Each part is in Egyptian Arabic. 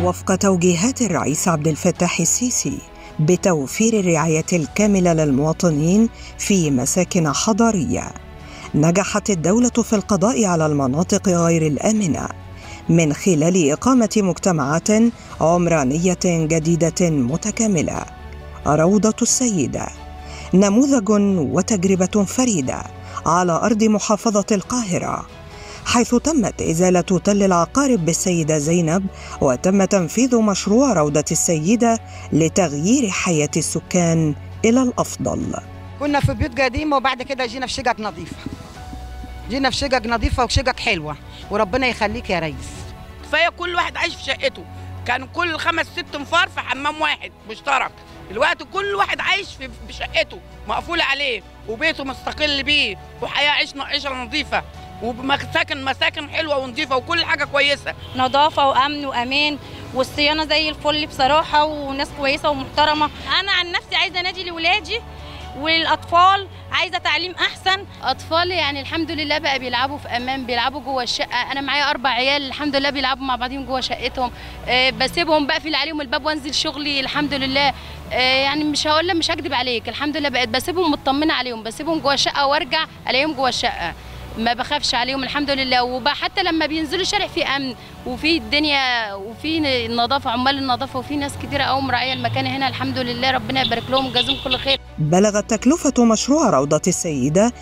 وفق توجيهات الرئيس عبد الفتاح السيسي بتوفير الرعايه الكامله للمواطنين في مساكن حضريه نجحت الدوله في القضاء على المناطق غير الامنه من خلال اقامه مجتمعات عمرانيه جديده متكامله روضه السيده نموذج وتجربه فريده على ارض محافظه القاهره حيث تمت ازاله تل العقارب بالسيده زينب وتم تنفيذ مشروع روضه السيده لتغيير حياه السكان الى الافضل كنا في بيوت قديمه وبعد كده جينا في شقق نظيفه جينا في شقق نظيفه وشقق حلوه وربنا يخليك يا ريس كفايه كل واحد عايش في شقته كان كل خمس ست انفار في حمام واحد مشترك دلوقتي كل واحد عايش في في شقته مقفول عليه وبيته مستقل بيه وحياه عيشنا عيشه نظيفه ومساكن مساكن حلوه ونظيفه وكل حاجه كويسه نظافه وامن وامان والصيانه زي الفل بصراحه وناس كويسه ومحترمه انا عن نفسي عايزه انادي لاولادي والاطفال عايزه تعليم احسن اطفال يعني الحمد لله بقى بيلعبوا في امان بيلعبوا جوه الشقه انا معايا اربع عيال الحمد لله بيلعبوا مع بعضهم جوه شقتهم أه بسيبهم بقفل عليهم الباب وانزل شغلي الحمد لله أه يعني مش هقول لك مش هكدب عليك الحمد لله بقيت بسيبهم مطمنه عليهم بسيبهم جوه الشقه وارجع الاقيهم جوه الشقه ما بخافش عليهم الحمد لله وحتى لما بينزلوا الشارع في امن وفي الدنيا وفي نظافه عمال النظافه وفي ناس كتيره قوي مراعيه المكان هنا الحمد لله ربنا يبارك لهم ويجازيهم كل خير بلغت تكلفة مشروع روضة السيدة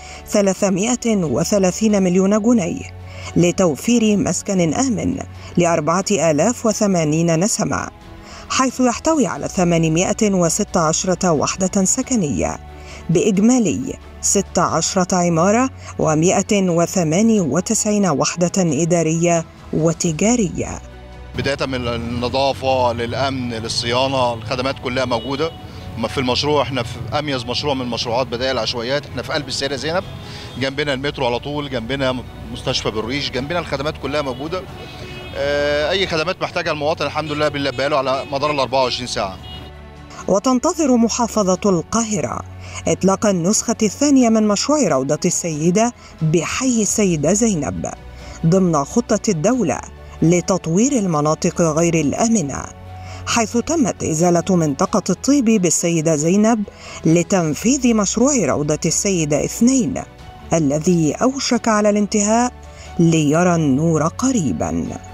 330 مليون جنيه لتوفير مسكن آمن لأربعة آلاف وثمانين نسمة حيث يحتوي على 816 وحدة سكنية بإجمالي 16 عمارة و198 وحدة إدارية وتجارية بداية من النظافة للأمن للصيانة الخدمات كلها موجودة في المشروع احنا في اميز مشروع من مشروعات بدائل العشوائيات احنا في قلب السيده زينب جنبنا المترو على طول جنبنا مستشفى بالريش جنبنا الخدمات كلها موجوده اه اي خدمات محتاجها المواطن الحمد لله بنلبيها له على مدار ال 24 ساعه وتنتظر محافظه القاهره اطلاق النسخه الثانيه من مشروع روضه السيده بحي السيده زينب ضمن خطه الدوله لتطوير المناطق غير الامنه حيث تمت إزالة منطقة الطيب بالسيدة زينب لتنفيذ مشروع روضة السيدة اثنين الذي أوشك على الانتهاء ليرى النور قريباً